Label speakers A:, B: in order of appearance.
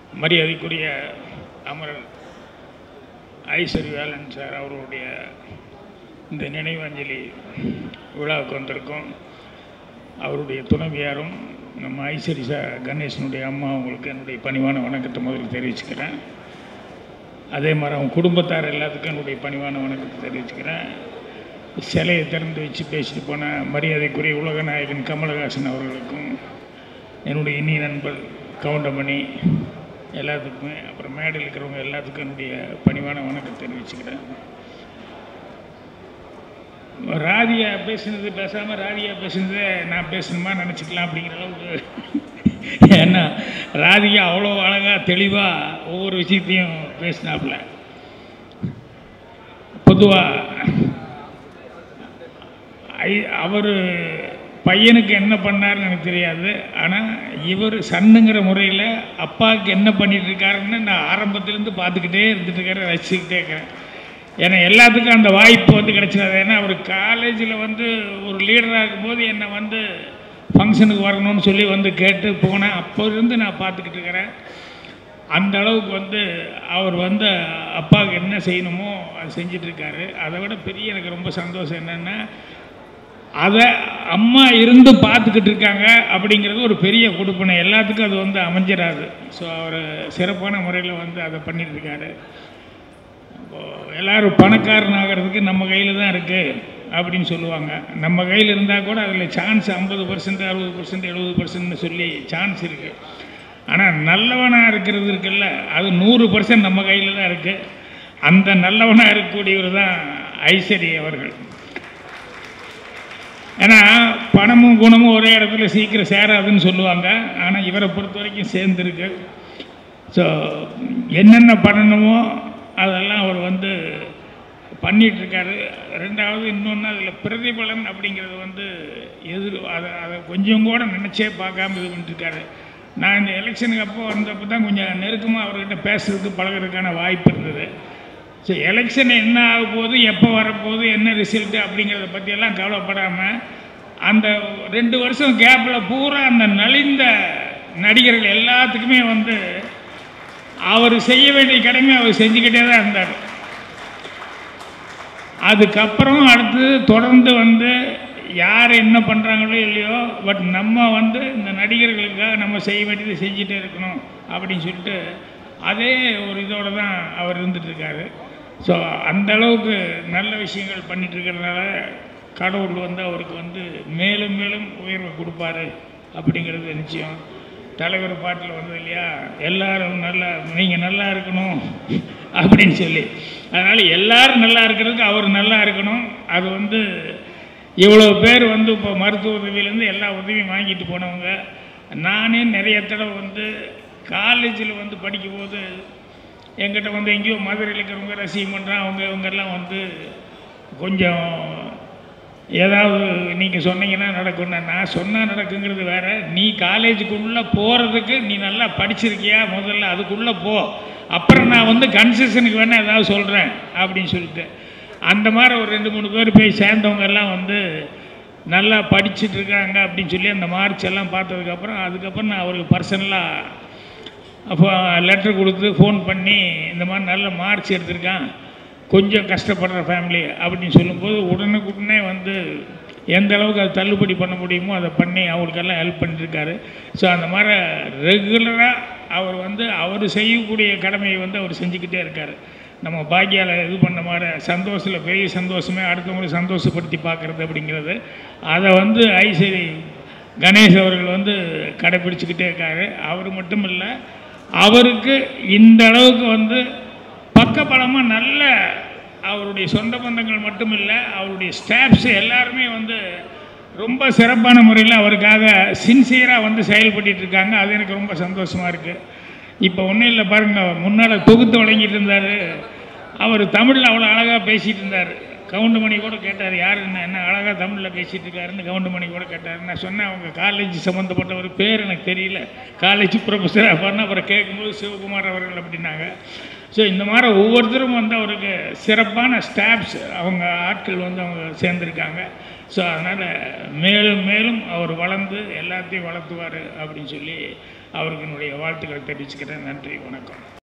A: மரியாதைக்குரிய அமரர் ஐஸ்வரி வேலன் சார் அவர்களுடைய இந்த நினைவஞ்சலி விழாவுக்கு வந்திருக்கோம் அவருடைய துணைவியாரும் நம்ம ஐஸ்வரி சார் கணேசனுடைய அம்மா அவங்களுக்கு என்னுடைய பணிவான வணக்கத்தை முதல்ல தெரிவிச்சுக்கிறேன் அதே மாதிரி அவங்க குடும்பத்தார் எல்லாத்துக்கும் என்னுடைய பணிவான வணக்கத்தை தெரிவிச்சுக்கிறேன் சிலையை திறந்து வச்சு பேசிட்டு போன மரியாதைக்குரிய உலக நாயகன் கமலஹாசன் அவர்களுக்கும் என்னுடைய இனிய நண்பர் கவுண்டமணி எல்லாத்துக்குமே அப்புறம் மேடையில் இருக்கிறவங்க எல்லாத்துக்கும் என்னுடைய பணிவான வணக்கத்தை தெரிவிச்சுக்கிறேன் ராதியா பேசுனது பேசாமல் ராதியா பேசுனது நான் பேசணுமா நினச்சிக்கலாம் அப்படிங்கிற அளவுக்கு ஏன்னா ராதிகா அவ்வளோ அழகாக தெளிவாக ஒவ்வொரு விஷயத்தையும் பேசினாப்புல பொதுவாக அவர் பையனுக்கு என்ன பண்ணாருன்னு எனக்கு தெரியாது ஆனால் இவர் சன்னுங்கிற முறையில் அப்பாவுக்கு என்ன பண்ணிட்டு இருக்காருன்னு நான் ஆரம்பத்துலேருந்து பார்த்துக்கிட்டே இருந்துட்டு இருக்கிறேன் ரசிச்சுக்கிட்டே இருக்கிறேன் ஏன்னா எல்லாத்துக்கும் அந்த வாய்ப்பு வந்து கிடைச்சிடாது ஏன்னா அவர் காலேஜில் வந்து ஒரு லீடராக இருக்கும்போது என்னை வந்து ஃபங்க்ஷனுக்கு வரணும்னு சொல்லி வந்து கேட்டு போனேன் அப்போ இருந்து நான் பார்த்துக்கிட்டு இருக்கிறேன் அந்த அளவுக்கு வந்து அவர் வந்து அப்பாவுக்கு என்ன செய்யணுமோ அது செஞ்சிட்ருக்காரு அதை விட பெரிய எனக்கு ரொம்ப சந்தோஷம் என்னென்னா அதை அம்மா இருந்து பார்த்துக்கிட்டு இருக்காங்க அப்படிங்கிறது ஒரு பெரிய கொடுப்பனை எல்லாத்துக்கும் அது வந்து அமைஞ்சிடாது ஸோ அவர் சிறப்பான முறையில் வந்து அதை பண்ணிட்டு இருக்காரு இப்போது எல்லோரும் பணக்காரன் ஆகிறதுக்கு நம்ம கையில் தான் இருக்குது அப்படின்னு சொல்லுவாங்க நம்ம கையில் இருந்தால் கூட அதில் சான்ஸ் ஐம்பது பர்சன்ட் அறுபது பர்சன்ட் எழுபது பர்சன்ட்னு சொல்லி சான்ஸ் இருக்குது ஆனால் நல்லவனாக இருக்கிறது இருக்குல்ல அது நூறு பர்சன்ட் நம்ம கையில் தான் இருக்குது அந்த நல்லவனாக இருக்கக்கூடியவர் தான் ஐஸ்வரி அவர்கள் ஏன்னா பணமும் குணமும் ஒரே இடத்துல சீக்கிரம் சேராதுன்னு சொல்லுவாங்க ஆனால் இவரை பொறுத்த வரைக்கும் சேர்ந்துருக்கு ஸோ என்னென்ன பண்ணணுமோ அதெல்லாம் அவர் வந்து பண்ணிகிட்ருக்காரு ரெண்டாவது இன்னொன்று அதில் பிரதிபலன் அப்படிங்கிறது வந்து எதிர் அதை அதை கொஞ்சம் கூட நினச்சே பார்க்காம இது பண்ணிட்டுருக்காரு நான் இந்த எலெக்ஷனுக்கு அப்போ வந்தப்போ தான் கொஞ்சம் நெருக்கமாக அவர்கிட்ட பேசுறதுக்கு பழகிறதுக்கான வாய்ப்பு இருந்தது ஸோ எலெக்ஷன் என்ன ஆக போகுது எப்போ வரப்போகுது என்ன ரிசல்ட்டு அப்படிங்கிறத பற்றியெல்லாம் கவலைப்படாமல் அந்த ரெண்டு வருஷம் கேப்பில் பூரா அந்த நலிந்த நடிகர்கள் எல்லாத்துக்குமே வந்து அவர் செய்ய வேண்டிய கடமை அவர் செஞ்சுக்கிட்டே தான் இருந்தார் அதுக்கப்புறம் அடுத்து தொடர்ந்து வந்து யார் என்ன பண்ணுறாங்களோ இல்லையோ பட் நம்ம வந்து இந்த நடிகர்களுக்காக நம்ம செய்ய வேண்டியதை செஞ்சுட்டே இருக்கணும் அப்படின்னு சொல்லிட்டு அதே ஒரு இதோடு தான் அவர் இருந்துகிட்ருக்காரு ஸோ அந்த அளவுக்கு நல்ல விஷயங்கள் பண்ணிட்டு இருக்கிறதுனால கடவுள் வந்து அவருக்கு வந்து மேலும் மேலும் உயர்வை கொடுப்பாரு அப்படிங்கிறது நிச்சயம் தலைவர் பாட்டில் வந்தது இல்லையா எல்லாரும் நல்லா நீங்கள் நல்லா இருக்கணும் அப்படின்னு சொல்லி அதனால் எல்லாரும் நல்லா இருக்கிறதுக்கு அவர் நல்லா இருக்கணும் அது வந்து இவ்வளோ பேர் வந்து இப்போ மருத்துவ உதவியிலேருந்து எல்லா உதவியும் வாங்கிட்டு போனவங்க நானே நிறைய தடவை வந்து காலேஜில் வந்து படிக்கும்போது எங்கிட்ட வந்து எங்கேயோ மதுரையில் இருக்கிறவங்க ரசிகம் பண்ணுறான் அவங்க இவங்கெல்லாம் வந்து கொஞ்சம் ஏதாவது நீங்கள் சொன்னீங்கன்னா நடக்கும்னா நான் சொன்னால் நடக்குங்கிறது வேற நீ காலேஜுக்குள்ளே போகிறதுக்கு நீ நல்லா படிச்சிருக்கியா முதல்ல அதுக்குள்ளே போ அப்புறம் நான் வந்து கன்செஷனுக்கு வேணால் ஏதாவது சொல்கிறேன் அப்படின்னு சொல்லிட்டு அந்த மாதிரி ஒரு ரெண்டு மூணு பேர் போய் சேர்ந்தவங்க எல்லாம் வந்து நல்லா படிச்சுட்டு இருக்காங்க அப்படின்னு சொல்லி அந்த மார்ச் எல்லாம் பார்த்ததுக்கப்புறம் அதுக்கப்புறம் நான் அவருக்கு பர்சனலாக அப்போ லெட்டர் கொடுத்து ஃபோன் பண்ணி இந்த மாதிரி நல்ல மார்க்ஸ் எடுத்திருக்கான் கொஞ்சம் கஷ்டப்படுற ஃபேமிலி அப்படின்னு சொல்லும்போது உடனுக்குடனே வந்து எந்த அளவுக்கு அதை தள்ளுபடி பண்ண முடியுமோ அதை பண்ணி அவங்களுக்கெல்லாம் ஹெல்ப் பண்ணிட்டுருக்காரு ஸோ அந்த மாதிரி ரெகுலராக அவர் வந்து அவர் செய்யக்கூடிய கடமையை வந்து அவர் செஞ்சுக்கிட்டே இருக்கார் நம்ம பாக்கியால் இது பண்ண மாதிரி சந்தோஷத்தில் பெரிய சந்தோஷமே அடுத்தவங்களை சந்தோஷப்படுத்தி பார்க்குறது அப்படிங்கிறது அதை வந்து ஐஸ்வரி கணேஷ் அவர்கள் வந்து கடைப்பிடிச்சிக்கிட்டே இருக்காரு அவர் மட்டும் இல்லை அவருக்கு இந்த அளவுக்கு வந்து பக்கபலமாக நல்ல அவருடைய சொந்த பந்தங்கள் மட்டும் இல்லை அவருடைய ஸ்டாஃப்ஸ் எல்லாருமே வந்து ரொம்ப சிறப்பான முறையில் அவருக்காக சின்சியராக வந்து செயல்பட்டு இருக்காங்க அது எனக்கு ரொம்ப சந்தோஷமாக இருக்குது இப்போ ஒன்றும் இல்லை பாருங்கள் முன்னால் தொகுத்து வழங்கிட்டு இருந்தார் அவர் தமிழில் அவ்வளோ அழகாக பேசிகிட்டு இருந்தார் கவுண்டமணி கூட கேட்டார் யார் என்ன என்ன அழகாக தமிழில் பேசிகிட்டு இருக்காருன்னு கவுண்டமணி கூட கேட்டார் நான் சொன்னேன் அவங்க காலேஜ் சம்மந்தப்பட்ட ஒரு பேர் எனக்கு தெரியல காலேஜ் ப்ரொஃபஸராக பண்ண அப்புறம் கேட்கும்போது சிவகுமார் அவர்கள் அப்படின்னாங்க ஸோ இந்த மாதிரி ஒவ்வொருத்தரும் வந்து அவருக்கு சிறப்பான ஸ்டாஃப்ஸ் அவங்க ஆட்கள் வந்து அவங்க சேர்ந்துருக்காங்க ஸோ அதனால் மேலும் மேலும் அவர் வளர்ந்து எல்லாத்தையும் வளர்த்துவார் அப்படின்னு சொல்லி அவருக்கு என்னுடைய வாழ்த்துக்களை தெரிவிச்சுக்கிறேன் நன்றி வணக்கம்